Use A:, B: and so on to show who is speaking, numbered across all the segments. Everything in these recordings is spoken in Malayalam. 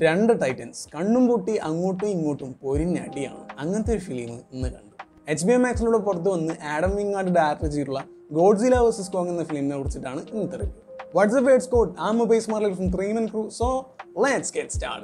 A: രണ്ട് ടൈറ്റൻസ് കണ്ണും പൂട്ടി അങ്ങോട്ടും ഇങ്ങോട്ടും പൊരിഞ്ഞടിയാണ് അങ്ങനത്തെ ഒരു ഫിലിം ഇന്ന് കണ്ടു എച്ച് ബി എം മാക്സിലൂടെ പുറത്ത് വന്ന് ആഡം വിങ്ങാട് ഡയറക്ടർ ചെയ്തിട്ടുള്ള ഗോഡ്സില വേഴ്സസ് കോങ് എന്ന ഫിലിമിനെ കുറിച്ചിട്ടാണ് ഇന്നത്തെ review what's up words code am mobile smart from three man crew so let's get start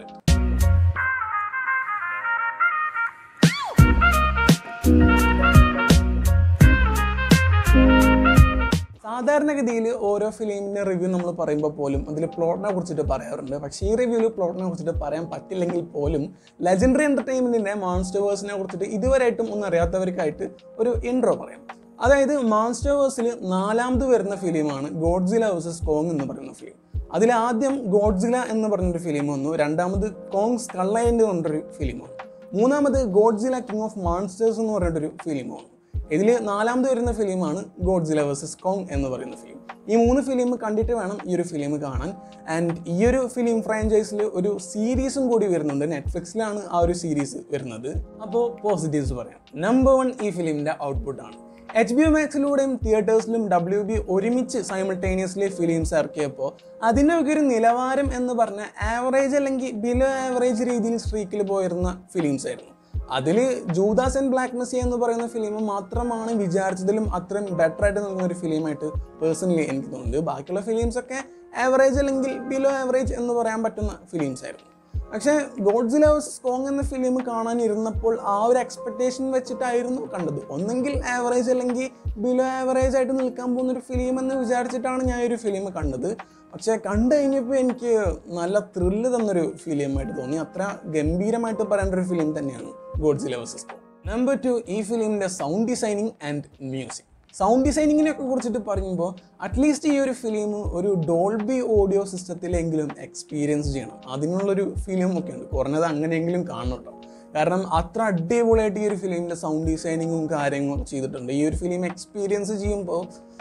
A: സാധാരണഗതിയിൽ ഓരോ ഫിലിമിൻ്റെ റിവ്യൂ നമ്മൾ പറയുമ്പോൾ പോലും അതിൽ പ്ലോട്ടിനെ കുറിച്ചിട്ട് പറയാറുണ്ട് പക്ഷേ ഈ റിവ്യൂവിൽ പ്ലോട്ടിനെ കുറിച്ചിട്ട് പറയാൻ പറ്റില്ലെങ്കിൽ പോലും ലെജൻഡറി എൻ്റർടൈൻമെൻറ്റിൻ്റെ മാൺസ്റ്റേഴ്സിനെ കുറിച്ചിട്ട് ഇതുവരെയായിട്ടും ഒന്നും അറിയാത്തവർക്കായിട്ട് ഒരു ഇൻട്രോ പറയാം അതായത് മാൺസ്റ്റേഴ്സിൽ നാലാമത് വരുന്ന ഫിലിമാണ് ഗോഡ്സില വേഴ്സസ് കോങ് എന്ന് പറയുന്ന ഫിലിം അതിൽ ആദ്യം ഗോഡ്സില എന്ന് പറഞ്ഞൊരു ഫിലിം വന്നു രണ്ടാമത് കോങ് സ്കള്ളൈൻഡ് എന്ന് പറഞ്ഞൊരു ഫിലിം വന്നു മൂന്നാമത് ഗോഡ്സില കിങ് ഓഫ് മാൺസ്റ്റേഴ്സ് എന്ന് പറഞ്ഞിട്ടൊരു ഫിലിം വന്നു ഇതിൽ നാലാമത് വരുന്ന ഫിലിമാണ് ഗോഡ്സില വേഴ്സസ് കോങ് എന്ന് പറയുന്ന ഫിലിം ഈ മൂന്ന് ഫിലിം കണ്ടിട്ട് വേണം ഈ ഒരു ഫിലിം കാണാൻ ആൻഡ് ഈ ഒരു ഫിലിം ഫ്രാഞ്ചൈസിൽ ഒരു സീരീസും കൂടി വരുന്നുണ്ട് നെറ്റ്ഫ്ലിക്സിലാണ് ആ ഒരു സീരീസ് വരുന്നത് അപ്പോൾ പോസിറ്റീവ്സ് പറയാം നമ്പർ വൺ ഈ ഫിലിമിൻ്റെ ഔട്ട്പുട്ടാണ് എച്ച് ബി ഒ മാക്സിലൂടെയും തിയേറ്റേഴ്സിലും ഡബ്ല്യു ബി ഒരുമിച്ച് സൈമിൾട്ടേനിയസ്ലി ഫിലിംസ് ഇറക്കിയപ്പോൾ അതിനൊക്കെ ഒരു നിലവാരം എന്ന് പറഞ്ഞ ആവറേജ് അല്ലെങ്കിൽ ബിലോ ആവറേജ് രീതിയിൽ സ്ട്രീക്കിൽ പോയിരുന്ന ഫിലിംസ് ആയിരുന്നു അതിൽ ജൂദാസ് ആൻഡ് ബ്ലാക്ക് മെസ്സി എന്ന് പറയുന്ന ഫിലിം മാത്രമാണ് വിചാരിച്ചതിലും അത്രയും ബെറ്റർ ആയിട്ട് നിൽക്കുന്ന ഒരു ഫിലിമായിട്ട് പേഴ്സണലി എനിക്ക് തോന്നുന്നത് ബാക്കിയുള്ള ഫിലിംസ് ഒക്കെ ആവറേജ് അല്ലെങ്കിൽ ബിലോ ആവറേജ് എന്ന് പറയാൻ പറ്റുന്ന ഫിലിംസ് ആയിരുന്നു പക്ഷേ ഗോഡ്സില സ്കോങ് എന്ന ഫിലിം കാണാനിരുന്നപ്പോൾ ആ ഒരു എക്സ്പെക്ടേഷൻ വെച്ചിട്ടായിരുന്നു കണ്ടത് ഒന്നെങ്കിൽ ആവറേജ് അല്ലെങ്കിൽ ബിലോ ആവറേജ് ആയിട്ട് നിൽക്കാൻ പോകുന്ന ഒരു ഫിലിം എന്ന് വിചാരിച്ചിട്ടാണ് ഞാൻ ഈ ഒരു ഫിലിം കണ്ടത് പക്ഷേ കണ്ടു കഴിഞ്ഞപ്പോൾ എനിക്ക് നല്ല ത്രില്ല് തന്നൊരു ഫിലിമായിട്ട് തോന്നി അത്ര ഗംഭീരമായിട്ട് പറയേണ്ട ഒരു ഫിലിം തന്നെയാണ് ഗോഡ്സില വേഴ്സസ് സ്കോങ് നമ്പർ ടു ഈ ഫിലിമിൻ്റെ sound designing and music sound ഡിസൈനിങ്ങിനെ ഒക്കെ കുറിച്ചിട്ട് പറയുമ്പോൾ അറ്റ്ലീസ്റ്റ് ഈ ഒരു ഫിലിം ഒരു ഡോൾബി ഓഡിയോ സിസ്റ്റത്തിലെങ്കിലും എക്സ്പീരിയൻസ് ചെയ്യണം അതിനുള്ളൊരു ഫിലിം ഒക്കെ ഉണ്ട് കുറഞ്ഞത് അങ്ങനെയെങ്കിലും കാണണം കേട്ടോ കാരണം അത്ര അടിപൊളിയായിട്ട് ഈ ഒരു ഫിലിമിൻ്റെ സൗണ്ട് ഡിസൈനിങ്ങും കാര്യങ്ങളും ചെയ്തിട്ടുണ്ട് ഈ ഒരു ഫിലിം എക്സ്പീരിയൻസ് ചെയ്യുമ്പോൾ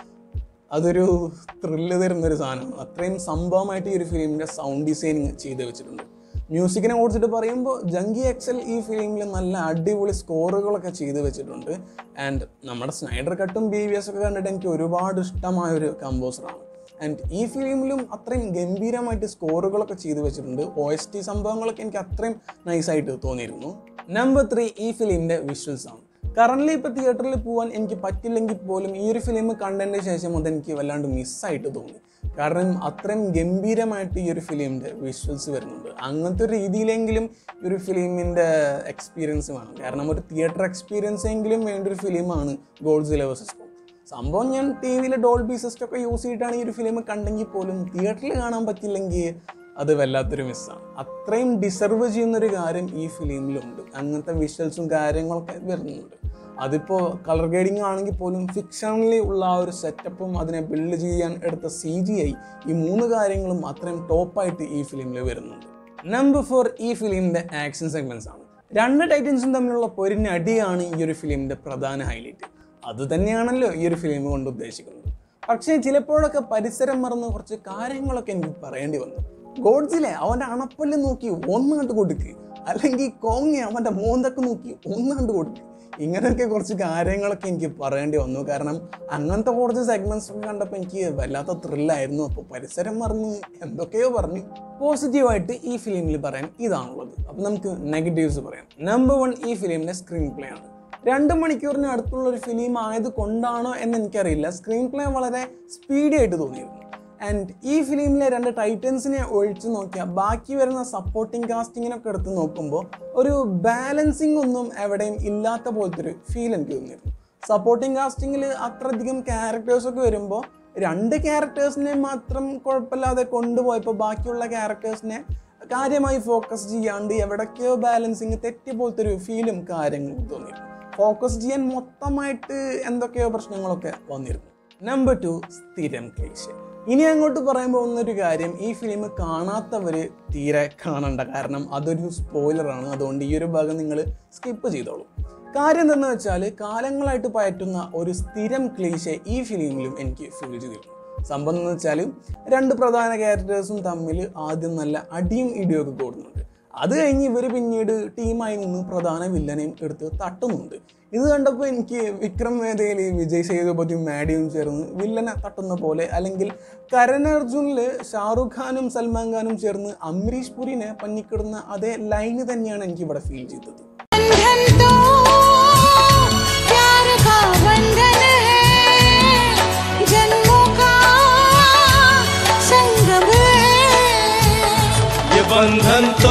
A: അതൊരു ത്രില്ല് തരുന്നൊരു സാധനമാണ് അത്രയും സംഭവമായിട്ട് ഈ ഒരു ഫിലിമിൻ്റെ സൗണ്ട് ഡിസൈനിങ് ചെയ്ത് വെച്ചിട്ടുണ്ട് മ്യൂസിക്കിനെ കുറിച്ചിട്ട് പറയുമ്പോൾ ജങ്കി എക്സൽ ഈ ഫിലിമിൽ നല്ല അടിപൊളി സ്കോറുകളൊക്കെ ചെയ്ത് വെച്ചിട്ടുണ്ട് ആൻഡ് നമ്മുടെ സ്നൈഡർ കട്ടും ബി വി എസ് ഒക്കെ കണ്ടിട്ട് എനിക്ക് ഒരുപാട് ഇഷ്ടമായ ഒരു കമ്പോസറാണ് ആൻഡ് ഈ ഫിലിമിലും അത്രയും ഗംഭീരമായിട്ട് സ്കോറുകളൊക്കെ ചെയ്ത് വെച്ചിട്ടുണ്ട് ഒ എസ് ടി സംഭവങ്ങളൊക്കെ എനിക്ക് അത്രയും നൈസായിട്ട് തോന്നിയിരുന്നു നമ്പർ ത്രീ ഈ ഫിലിമിൻ്റെ വിഷ്വൽസ് ആണ് കറൻ്റ്ലി ഇപ്പോൾ തിയേറ്ററിൽ പോകാൻ എനിക്ക് പറ്റില്ലെങ്കിൽ പോലും ഈ ഒരു ഫിലിം കണ്ടതിന് ശേഷം അത് എനിക്ക് വല്ലാണ്ട് മിസ്സായിട്ട് തോന്നി കാരണം അത്രയും ഗംഭീരമായിട്ട് ഈ ഒരു ഫിലിമിൻ്റെ വിഷ്വൽസ് വരുന്നുണ്ട് അങ്ങനത്തെ ഒരു രീതിയിലെങ്കിലും ഈ ഒരു ഫിലിമിൻ്റെ എക്സ്പീരിയൻസ് വേണം കാരണം ഒരു തിയേറ്റർ എക്സ്പീരിയൻസ് എങ്കിലും വേണ്ട ഒരു ഫിലിമാണ് ഗോഡ്സ് ലെവേഴ്സസ് സംഭവം ഞാൻ ടി വിയിൽ ഡോൾബി സിസ്റ്റം ഒക്കെ യൂസ് ചെയ്തിട്ടാണ് ഈ ഒരു ഫിലിം കണ്ടെങ്കിൽ പോലും തിയേറ്ററിൽ കാണാൻ പറ്റില്ലെങ്കിൽ അത് വല്ലാത്തൊരു മിസ്സാണ് അത്രയും ഡിസർവ് ചെയ്യുന്നൊരു കാര്യം ഈ ഫിലിമിലുണ്ട് അങ്ങനത്തെ വിഷ്വൽസും കാര്യങ്ങളൊക്കെ വരുന്നുണ്ട് അതിപ്പോൾ കളർ ഗ്രേഡിംഗ് ആണെങ്കിൽ പോലും ഫിക്ഷണലി ഉള്ള ആ ഒരു സെറ്റപ്പും അതിനെ ബിൽഡ് ചെയ്യാൻ എടുത്ത സി ജി ഐ ഈ മൂന്ന് കാര്യങ്ങളും അത്രയും ടോപ്പായിട്ട് ഈ ഫിലിമിൽ വരുന്നുണ്ട് നമ്പർ ഫോർ ഈ ഫിലിമിൻ്റെ ആക്ഷൻ സെഗ്മെൻറ്റ്സ് ആണ് രണ്ട് ടൈറ്റൻസും തമ്മിലുള്ള പൊരിഞ്ഞടിയാണ് ഈ ഒരു ഫിലിമിൻ്റെ പ്രധാന ഹൈലൈറ്റ് അത് തന്നെയാണല്ലോ ഈ ഒരു ഫിലിം കൊണ്ട് ഉദ്ദേശിക്കുന്നത് പക്ഷേ ചിലപ്പോഴൊക്കെ പരിസരം മറന്ന് കുറച്ച് കാര്യങ്ങളൊക്കെ എനിക്ക് പറയേണ്ടി വന്നു ഗോഡ്സിലെ അവൻ്റെ അണപ്പല്ല് നോക്കി ഒന്ന് കണ്ട് കൊടുക്ക് അല്ലെങ്കിൽ കോങ്ങി അവൻ്റെ മോന്തൊക്കെ നോക്കി ഒന്ന് കണ്ട് കൊടുക്ക് ഇങ്ങനെയൊക്കെ കുറച്ച് കാര്യങ്ങളൊക്കെ എനിക്ക് പറയേണ്ടി വന്നു കാരണം അങ്ങനത്തെ കുറച്ച് സെഗ്മെന്റ്സ് ഒക്കെ കണ്ടപ്പോൾ എനിക്ക് വല്ലാത്ത ത്രില്ലായിരുന്നു അപ്പോൾ പരിസരം മറന്ന് എന്തൊക്കെയോ പറഞ്ഞു പോസിറ്റീവായിട്ട് ഈ ഫിലിമിൽ പറയാൻ ഇതാണുള്ളത് അപ്പോൾ നമുക്ക് നെഗറ്റീവ്സ് പറയാം നമ്പർ വൺ ഈ ഫിലിമിൻ്റെ സ്ക്രീൻ പ്ലേ ആണ് രണ്ട് മണിക്കൂറിന് അടുത്തുള്ള ഒരു ഫിലിം ആയത് കൊണ്ടാണോ എന്ന് എനിക്കറിയില്ല സ്ക്രീൻ പ്ലേ വളരെ സ്പീഡി ആയിട്ട് തോന്നിയിരുന്നു ആൻഡ് ഈ ഫിലിമിലെ രണ്ട് ടൈറ്റൻസിനെ ഒഴിച്ചു നോക്കിയാൽ ബാക്കി വരുന്ന സപ്പോർട്ടിങ് കാസ്റ്റിങ്ങിനൊക്കെ എടുത്ത് നോക്കുമ്പോൾ ഒരു ബാലൻസിങ് ഒന്നും എവിടെയും ഇല്ലാത്ത പോലത്തെ ഒരു ഫീൽ എനിക്ക് തോന്നിയിരുന്നു സപ്പോർട്ടിങ് കാസ്റ്റിങ്ങിൽ അത്രയധികം ക്യാരക്ടേഴ്സൊക്കെ വരുമ്പോൾ രണ്ട് ക്യാരക്ടേഴ്സിനെ മാത്രം കുഴപ്പമില്ലാതെ കൊണ്ടുപോയപ്പോൾ ബാക്കിയുള്ള ക്യാരക്ടേഴ്സിനെ കാര്യമായി ഫോക്കസ് ചെയ്യാണ്ട് എവിടൊക്കെയോ ബാലൻസിങ് തെറ്റി പോലത്തെ ഒരു ഫീലും കാര്യങ്ങളും തോന്നിയിരുന്നു ഫോക്കസ് ചെയ്യാൻ മൊത്തമായിട്ട് എന്തൊക്കെയോ പ്രശ്നങ്ങളൊക്കെ വന്നിരുന്നു നമ്പർ ടു സ്ഥിരം ക്ലീശ ഇനി അങ്ങോട്ട് പറയാൻ പോകുന്ന ഒരു കാര്യം ഈ ഫിലിം കാണാത്തവർ തീരെ കാണണ്ട കാരണം അതൊരു സ്പോയിലറാണ് അതുകൊണ്ട് ഈ ഒരു ഭാഗം നിങ്ങൾ സ്കിപ്പ് ചെയ്തോളൂ കാര്യം എന്തെന്ന് വെച്ചാൽ കാലങ്ങളായിട്ട് പയറ്റുന്ന ഒരു സ്ഥിരം ക്ലീശ ഈ ഫിലിമിലും എനിക്ക് ഫീൽ ചെയ്തിരുന്നു സംഭവം എന്ന് വെച്ചാൽ രണ്ട് പ്രധാന ക്യാരക്ടേഴ്സും തമ്മിൽ ആദ്യം നല്ല അടിയും ഇടിയൊക്കെ കൂടുന്നുണ്ട് അത് കഴിഞ്ഞ് ഇവർ പിന്നീട് ടീമായി നിന്ന് പ്രധാന വില്ലനെയും എടുത്ത് തട്ടുന്നുണ്ട് ഇത് കണ്ടപ്പോൾ എനിക്ക് വിക്രം വേദയിൽ വിജയ് സേതുപതിയും മാഡിയും ചേർന്ന് വില്ലനെ തട്ടുന്ന പോലെ അല്ലെങ്കിൽ കരൺ അർജുനിൽ ഷാറുഖ് ഖാനും സൽമാൻ ഖാനും ചേർന്ന് അമരീഷ് പുരിനെ പഞ്ഞിക്കിടുന്ന അതേ ലൈന് തന്നെയാണ് എനിക്ക് ഇവിടെ ഫീൽ ചെയ്തത്
B: बंधन तो प्यार का बंधन है जन्मों का संगम है
C: ये बंधन तो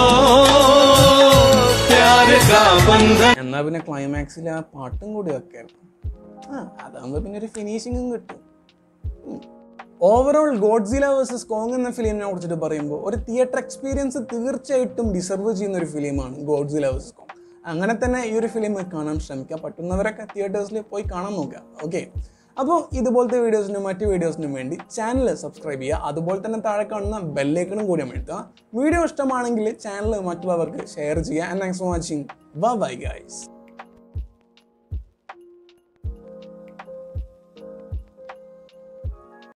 C: प्यार का बंधन
A: എന്നാൽ പിന്നെ ക്ലൈമാക്സിൽ ആ പാട്ടും കൂടി വെക്കായിരുന്നു ആ അതാകുമ്പോൾ പിന്നെ ഒരു ഫിനിഷിങ്ങും കിട്ടും ഓവറോൾ ഗോഡ്സില വേഴ്സസ് കോങ് എന്ന ഫിലിമിനെ കുറിച്ചിട്ട് പറയുമ്പോൾ ഒരു തിയേറ്റർ എക്സ്പീരിയൻസ് തീർച്ചയായിട്ടും ഡിസർവ് ചെയ്യുന്ന ഒരു ഫിലിമാണ് ഗോഡ്സില വേഴ്സസ് കോങ് അങ്ങനെ തന്നെ ഈ ഒരു ഫിലിം കാണാൻ ശ്രമിക്കുക പറ്റുന്നവരൊക്കെ തിയേറ്റേഴ്സിൽ പോയി കാണാൻ നോക്കുക ഓക്കെ അപ്പോൾ ഇതുപോലത്തെ വീഡിയോസിനും മറ്റ് വീഡിയോസിനും വേണ്ടി ചാനൽ സബ്സ്ക്രൈബ് ചെയ്യുക അതുപോലെ തന്നെ താഴെ കാണുന്ന ബെല്ലേക്കണും കൂടി അമഴ്ത്തുക വീഡിയോ ഇഷ്ടമാണെങ്കിൽ ചാനൽ മറ്റുള്ളവർക്ക് ഷെയർ ചെയ്യുക and thanks for watching bye guys